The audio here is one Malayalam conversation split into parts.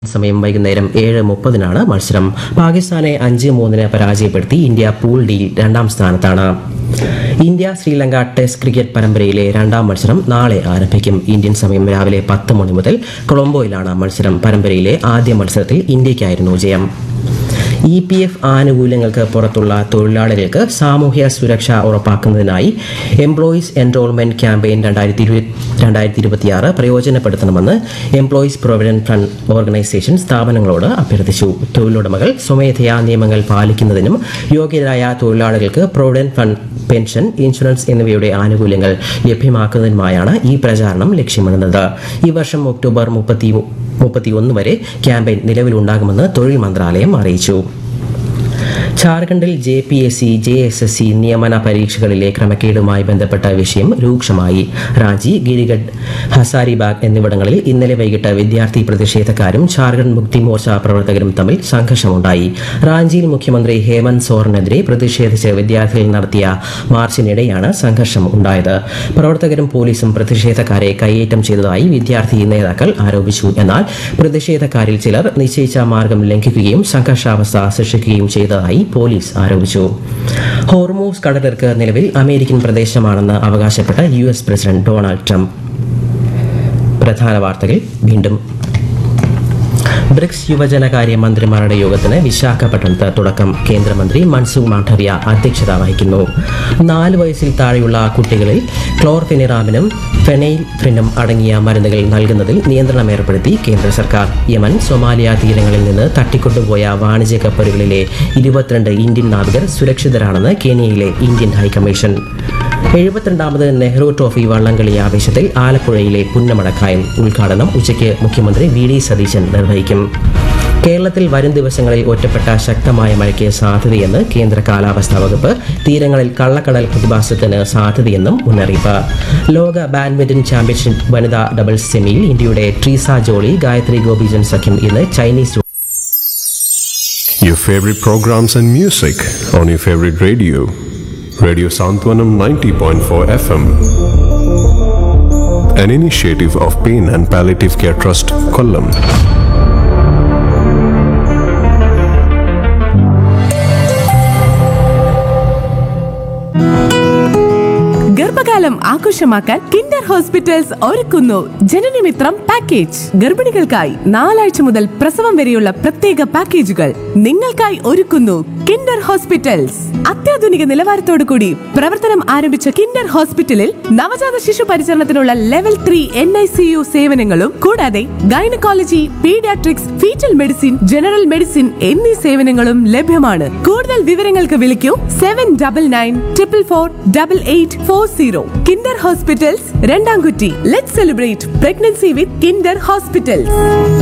സമയം വൈകുന്നേരം ഏഴ് മുപ്പതിനാണ് മത്സരം പാകിസ്ഥാനെ അഞ്ച് മൂന്നിന് പരാജയപ്പെടുത്തി ഇന്ത്യ പൂൾ ഡിയിൽ രണ്ടാം സ്ഥാനത്താണ് ഇന്ത്യ ശ്രീലങ്ക ടെസ്റ്റ് ക്രിക്കറ്റ് പരമ്പരയിലെ രണ്ടാം മത്സരം നാളെ ആരംഭിക്കും ഇന്ത്യൻ സമയം രാവിലെ പത്ത് മണി മുതൽ കൊളംബോയിലാണ് മത്സരം പരമ്പരയിലെ ആദ്യ മത്സരത്തിൽ ഇന്ത്യയ്ക്കായിരുന്നു ജയം ഇ പി എഫ് ആനുകൂല്യങ്ങൾക്ക് പുറത്തുള്ള തൊഴിലാളികൾക്ക് സാമൂഹ്യ സുരക്ഷ ഉറപ്പാക്കുന്നതിനായി എംപ്ലോയീസ് എൻറോൾമെന്റ് ക്യാമ്പയിൻ രണ്ടായിരത്തി ഇരുപത്തി രണ്ടായിരത്തി ഇരുപത്തിയാറ് പ്രയോജനപ്പെടുത്തണമെന്ന് എംപ്ലോയീസ് പ്രൊവിഡന്റ് ഫണ്ട് ഓർഗനൈസേഷൻ സ്ഥാപനങ്ങളോട് അഭ്യർത്ഥിച്ചു തൊഴിലുടമകൾ സ്വമേധയാ നിയമങ്ങൾ പാലിക്കുന്നതിനും യോഗ്യരായ തൊഴിലാളികൾക്ക് പ്രൊവിഡന്റ് ഫണ്ട് പെൻഷൻ ഇൻഷുറൻസ് എന്നിവയുടെ ആനുകൂല്യങ്ങൾ ലഭ്യമാക്കുന്നതിനുമായാണ് ഈ പ്രചാരണം ലക്ഷ്യമിടുന്നത് ഈ വർഷം ഒക്ടോബർ മുപ്പത്തി മുപ്പത്തിയൊന്ന് വരെ ക്യാമ്പയിൻ നിലവിലുണ്ടാകുമെന്ന് തൊഴിൽ മന്ത്രാലയം അറിയിച്ചു ഝാർഖണ്ഡിൽ J P S C J S S C നിയമന പരീക്ഷകളിലെ ക്രമക്കേടുമായി ബന്ധപ്പെട്ട വിഷയം രൂക്ഷമായി റാഞ്ചി ഗിരിഗഡ് ഹസാരിബാഗ് എന്നിവിടങ്ങളിൽ ഇന്നലെ വൈകിട്ട് വിദ്യാർത്ഥി പ്രതിഷേധക്കാരും ഝാർഖണ്ഡ് മുക്തി മോർച്ച പ്രവർത്തകരും തമ്മിൽ സംഘർഷമുണ്ടായി റാഞ്ചിയിൽ മുഖ്യമന്ത്രി ഹേമന്ത് സോറനെതിരെ പ്രതിഷേധിച്ച് വിദ്യാർത്ഥികൾ നടത്തിയ മാർച്ചിനിടെയാണ് സംഘർഷം ഉണ്ടായത് പ്രവർത്തകരും പോലീസും പ്രതിഷേധക്കാരെ കയ്യേറ്റം ചെയ്തതായി വിദ്യാർത്ഥി നേതാക്കൾ ആരോപിച്ചു എന്നാൽ പ്രതിഷേധക്കാരിൽ ചിലർ നിശ്ചയിച്ച മാർഗം ലംഘിക്കുകയും സംഘർഷാവസ്ഥ സൃഷ്ടിക്കുകയും ചെയ്തതായി പോലീസ് ആരോപിച്ചു ഹോർമൂസ് കടലിർക്ക് നിലവിൽ അമേരിക്കൻ പ്രദേശമാണെന്ന് ആവകാശപ്പെട്ട U S president Donald Trump പ്രധാന വാർത്തകൾ വീണ്ടും ബ്രിക്സ് യുവജനകാര്യ മന്ത്രിമാരുടെ യോഗത്തിന് വിശാഖപട്ടണത്ത് തുടക്കം കേന്ദ്രമന്ത്രി മൻസുഖ് മാണ്ഡവ്യ അധ്യക്ഷത വഹിക്കുന്നു നാല് വയസ്സിൽ താഴെയുള്ള കുട്ടികളിൽ ക്ലോർഫെനിറാമിനും ഫെനൈൽഫ്രിനും അടങ്ങിയ മരുന്നുകൾ നൽകുന്നതിൽ നിയന്ത്രണം ഏർപ്പെടുത്തി കേന്ദ്ര സർക്കാർ യമൻ സൊമാലിയ തീരങ്ങളിൽ നിന്ന് തട്ടിക്കൊണ്ടുപോയ വാണിജ്യ കപ്പലുകളിലെ ഇരുപത്തിരണ്ട് ഇന്ത്യൻ നാവികർ സുരക്ഷിതരാണെന്ന് കെനിയയിലെ ഇന്ത്യൻ ഹൈക്കമ്മീഷൻ എഴുപത്തിരണ്ടാമത് നെഹ്റു ട്രോഫി വള്ളംകളി ആവേശത്തിൽ ആലപ്പുഴയിലെ പുന്നമടക്കായൽ ഉദ്ഘാടനം ഉച്ചയ്ക്ക് മുഖ്യമന്ത്രി വി ഡി സതീശൻ നിർവഹിക്കും കേരളത്തിൽ വരും ദിവസങ്ങളിൽ ഒറ്റപ്പെട്ട ശക്തമായ മഴയ്ക്ക് സാധ്യതയെന്ന് കേന്ദ്ര കാലാവസ്ഥാ വകുപ്പ് തീരങ്ങളിൽ കള്ളക്കടൽ പ്രതിഭാസത്തിന് സാധ്യതയെന്നും മുന്നറിയിപ്പ് ലോക ബാഡ്മിന്റൺ ചാമ്പ്യൻഷിപ്പ് വനിതാ ഡബിൾസ് സെമിയിൽ ഇന്ത്യയുടെ ട്രീസ ജോളി ഗായത്രി ഗോപിചന്ദ് സഖ്യം ഇന്ന് Chinese Your favorite programs and music on your favorite radio. Radio Santwanam 90.4 FM. An initiative of Pain and Palliative Care Trust, Kollam. ഗർഭകാലം ആഘോഷമാക്കാൻ കിൻഡർ ഹോസ്പിറ്റൽസ് ഒരുക്കുന്നു ജനനമിത്രം പാക്കേജ് ഗർഭിണികൾക്കായി നാലാഴ്ച മുതൽ പ്രസവം വരെയുള്ള പ്രത്യേക പാക്കേജുകൾ നിങ്ങൾക്കായി ഒരുക്കുന്നു കിൻഡർ ഹോസ്പിറ്റൽസ് അത്യാധുനിക നിലവാരത്തോടു കൂടി പ്രവർത്തനം ആരംഭിച്ച കിൻഡർ ഹോസ്പിറ്റലിൽ നവജാത ശിശു പരിചരണത്തിനുള്ള level three N I C U സേവനങ്ങളും കൂടാതെ gynaecology paediatrics foetal medicine general medicine എന്നീ സേവനങ്ങളും ലഭ്യമാണ് കൂടുതൽ വിവരങ്ങൾക്ക് വിളിക്കൂ seven double nine triple four double eight four zero kinder hospitals Randamkutty let celebrate pregnancy with kinder hospitals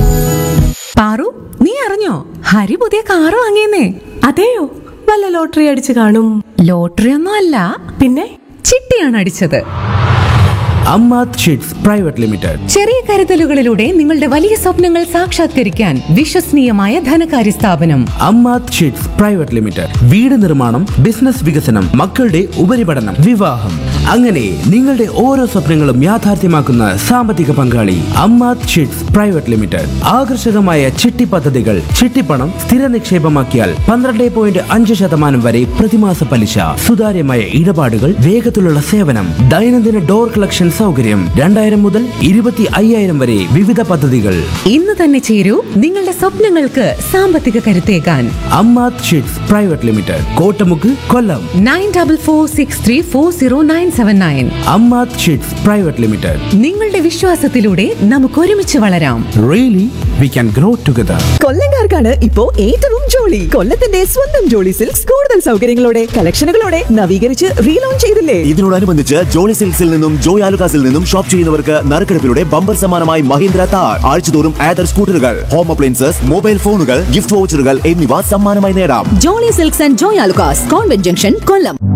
Paru നീ അറിഞ്ഞോ ഹരി പുതിയ കാറ് വാങ്ങിയെന്നേ അതെയോ വല്ല ലോട്ടറി അടിച്ചു കാണും ലോട്ടറി ഒന്നും അല്ല പിന്നെ ചിട്ടിയാണ് അടിച്ചത് അമ്മാത് ഷീറ്റ്സ് പ്രൈവറ്റ് ലിമിറ്റഡ് ചെറിയ കരുതലുകളിലൂടെ നിങ്ങളുടെ വലിയ സ്വപ്നങ്ങൾ സാക്ഷാത്കരിക്കാൻ വിശ്വസനീയമായ ധനകാര്യ സ്ഥാപനം അമ്മാത് ഷീറ്റ്സ് പ്രൈവറ്റ് ലിമിറ്റഡ് വീട് നിർമ്മാണം ബിസിനസ് വികസനം മക്കളുടെ ഉപരിപഠനം വിവാഹം അങ്ങനെ നിങ്ങളുടെ ഓരോ സ്വപ്നങ്ങളും യാഥാർത്ഥ്യമാക്കുന്ന സാമ്പത്തിക പങ്കാളി അമ്മാത് ഷീറ്റ്സ് പ്രൈവറ്റ് ലിമിറ്റഡ് ആകർഷകമായ ചിട്ടി പദ്ധതികൾ ചിട്ടിപ്പണം സ്ഥിര നിക്ഷേപമാക്കിയാൽ പന്ത്രണ്ട് പോയിന്റ് അഞ്ച് ശതമാനം വരെ പ്രതിമാസ പലിശ സുതാര്യമായ ഇടപാടുകൾ വേഗത്തിലുള്ള സേവനം ദൈനംദിന ഡോർ കളക്ഷൻ സൗകര്യം രണ്ടായിരം മുതൽ ഇരുപത്തി അയ്യായിരം വരെ വിവിധ പദ്ധതികൾ ഇന്ന് തന്നെ ചേരൂ നിങ്ങളുടെ സ്വപ്നങ്ങൾക്ക് സാമ്പത്തിക കരുത്തേകാൻ Ammath sheets private limited Kottamukku Kollam nine double four six three four zero nine seven nine Ammath sheets private limited നിങ്ങളുടെ വിശ്വാസത്തിലൂടെ നമുക്ക് ഒരുമിച്ച് വളരാം really we can grow together കൊല്ലങ്കാർക്കാണ് ഇപ്പോ ഏറ്റവും ജോളി കൊല്ലത്തിന്റെ സ്വന്തം ജോളി സിൽക്സ് കൂടുതൽ സൗകര്യങ്ങളോടെ കളക്ഷനുകളോടെ നവീകരിച്ച് റീലോഞ്ച് ചെയ്തില്ലേ ഇതിനോടനുബന്ധിച്ച് ജോളി സിൽക്സിൽ നിന്നും ജോയ് ആലുകാസിൽ നിന്നും ഷോപ്പ് ചെയ്യുന്നവർക്ക് നറുക്കെടുപ്പിലൂടെ ബമ്പർ സമ്മാനമായി മഹീന്ദ്ര താർ ആഴ്ചതോറും ആദർ സ്കൂട്ടറുകൾ ഹോം അപ്ലയൻസസ് മൊബൈൽ ഫോണുകൾ ഗിഫ്റ്റ് വൗച്ചറുകൾ എന്നിവ സമ്മാനമായി നേടാം Jolly silks and Joy Alukkas convent junction Kollam